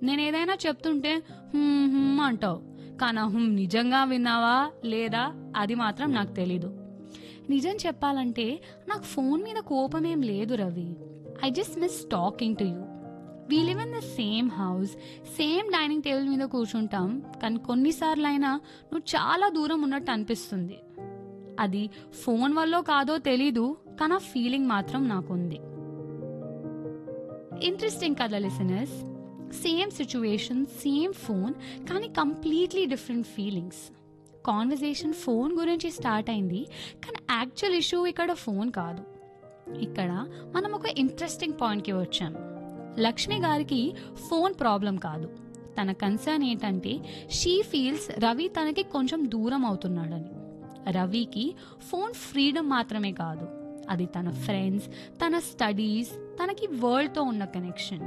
నేను ఏదైనా చెప్తుంటే "హ్మ్, హ్మ్" అంటావు కానీ ఆ హ్మ్ నిజంగా విన్నావా లేదా అది మాత్రం నాకు తెలీదు నిజం చెప్పాలంటే నాకు ఫోన్ మీద కోపం ఏం లేదు Ravi I just miss talking to you we live in the same house same dining table మీద కూర్చుంటాం కానీ కొన్నిసార్లు అయినా నువ్వు చాలా దూరం ఉన్నట్టు అనిపిస్తుంది అది ఫోన్ వల్ల కాదో తెలీదు కానీ ఆ ఫీలింగ్ మాత్రం నాకుంది ఇంట్రెస్టింగ్ కదా listeners same situation same phone కానీ completely different feelings conversation phone గురించి స్టార్ట్ అయింది కానీ యాక్చువల్ ఇష్యూ ఇక్కడ ఫోన్ కాదు ఇక్కడ మనం ఒక ఇంట్రెస్టింగ్ పాయింట్కి వచ్చాం లక్ష్మి గారికి ఫోన్ ప్రాబ్లం కాదు తన కన్సర్న్ ఏంటంటే షీ ఫీల్స్ రవి తనకి కొంచెం దూరం అవుతున్నాడని రవికి ఫోన్ ఫ్రీడమ్ మాత్రమే కాదు అది తన ఫ్రెండ్స్ తన స్టడీస్ తనకి వరల్డ్తో ఉన్న కనెక్షన్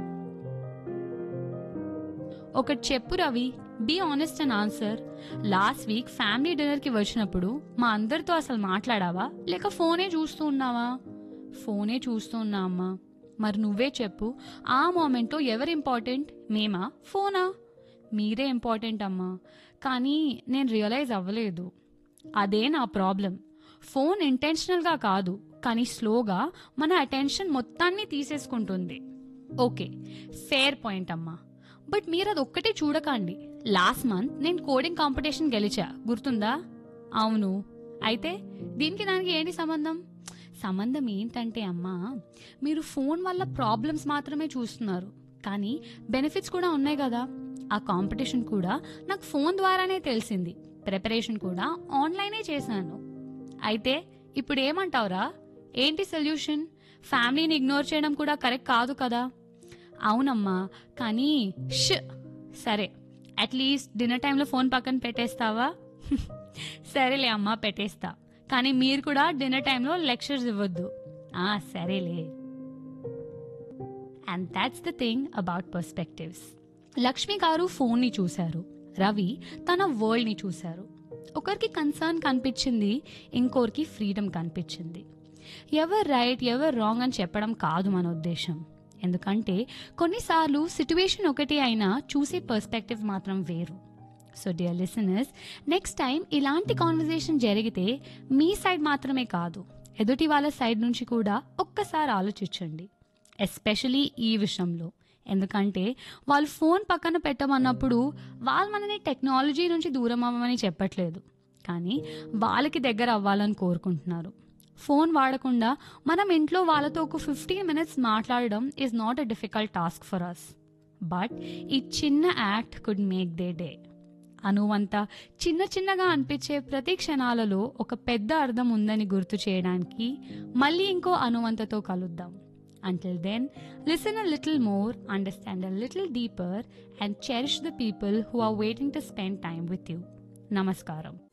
ఒకటి చెప్పు Ravi be honest and answer last week family డిన్నర్కి వచ్చినప్పుడు మా అందరితో అసలు మాట్లాడావా లేక ఫోనే చూస్తూ ఉన్నావా ఫోనే చూస్తూ ఉన్నా అమ్మా మరి నువ్వే చెప్పు ఆ మూమెంట్లో ఎవరు ఇంపార్టెంట్ మేమా ఫోనా మీరే ఇంపార్టెంట్ అమ్మా కానీ నేను రియలైజ్ అవ్వలేదు అదే నా ప్రాబ్లం ఫోన్ ఇంటెన్షనల్గా కాదు కానీ స్లోగా మన అటెన్షన్ మొత్తాన్ని తీసేసుకుంటుంది ఓకే ఫేర్ పాయింట్ అమ్మా బట్ మీరు అది ఒక్కటే చూడకండి లాస్ట్ మంత్ నేను కోడింగ్ కాంపిటీషన్ గెలిచా గుర్తుందా అవును అయితే దీనికి దానికి ఏంటి సంబంధం సంబంధం ఏంటంటే అమ్మా మీరు ఫోన్ వల్ల ప్రాబ్లమ్స్ మాత్రమే చూస్తున్నారు కానీ బెనిఫిట్స్ కూడా ఉన్నాయి కదా ఆ కాంపిటీషన్ కూడా నాకు ఫోన్ ద్వారానే తెలిసింది ప్రిపరేషన్ కూడా ఆన్లైనే చేశాను అయితే ఇప్పుడు ఏమంటావురా ఏంటి సొల్యూషన్ ఫ్యామిలీని ఇగ్నోర్ చేయడం కూడా కరెక్ట్ కాదు కదా అవునమ్మా కానీ ష్ సరే అట్లీస్ట్ డిన్నర్ టైంలో ఫోన్ పక్కన పెట్టేస్తావా సరేలే అమ్మా పెట్టేస్తా కానీ మీరు కూడా డిన్నర్ టైంలో లెక్చర్స్ ఇవ్వద్దు ఆ సరేలే and that's the thing about perspectives Lakshmi garu ఫోన్ని చూశారు రవి తన వరల్డ్ని చూశారు ఒకరికి కన్సర్న్ కనిపించింది ఇంకోరికి ఫ్రీడమ్ కనిపించింది ఎవరు రైట్ ఎవరు రాంగ్ అని చెప్పడం కాదు మన ఉద్దేశం ఎందుకంటే కొన్నిసార్లు సిట్యువేషన్ ఒకటి అయినా చూసే పర్స్పెక్టివ్ మాత్రం వేరు so dear listeners next time ఇలాంటి కాన్వర్జేషన్ జరిగితే మీ సైడ్ మాత్రమే కాదు ఎదుటి వాళ్ళ సైడ్ నుంచి కూడా ఒక్కసారి ఆలోచించండి ఎస్పెషలీ ఈ విషయంలో ఎందుకంటే వాళ్ళు ఫోన్ పక్కన పెట్టమన్నప్పుడు వాళ్ళు మనని టెక్నాలజీ నుంచి దూరం అవ్వమని చెప్పట్లేదు కానీ వాళ్ళకి దగ్గర అవ్వాలని కోరుకుంటున్నారు ఫోన్ వాడకుండా మనం ఇంట్లో వాళ్ళతో ఒక ఫిఫ్టీన్ మినిట్స్ మాట్లాడడం is not a difficult task for us but ఈ చిన్న act could make their day అనువంత చిన్న చిన్నగా అనిపించే ప్రతి క్షణాలలో ఒక పెద్ద అర్థం ఉందని గుర్తు చేయడానికి మళ్ళీ ఇంకో అనువంతతో కలుద్దాం Until then, listen a little more, understand a little deeper, and cherish the people who are waiting to spend time with you. Namaskaram.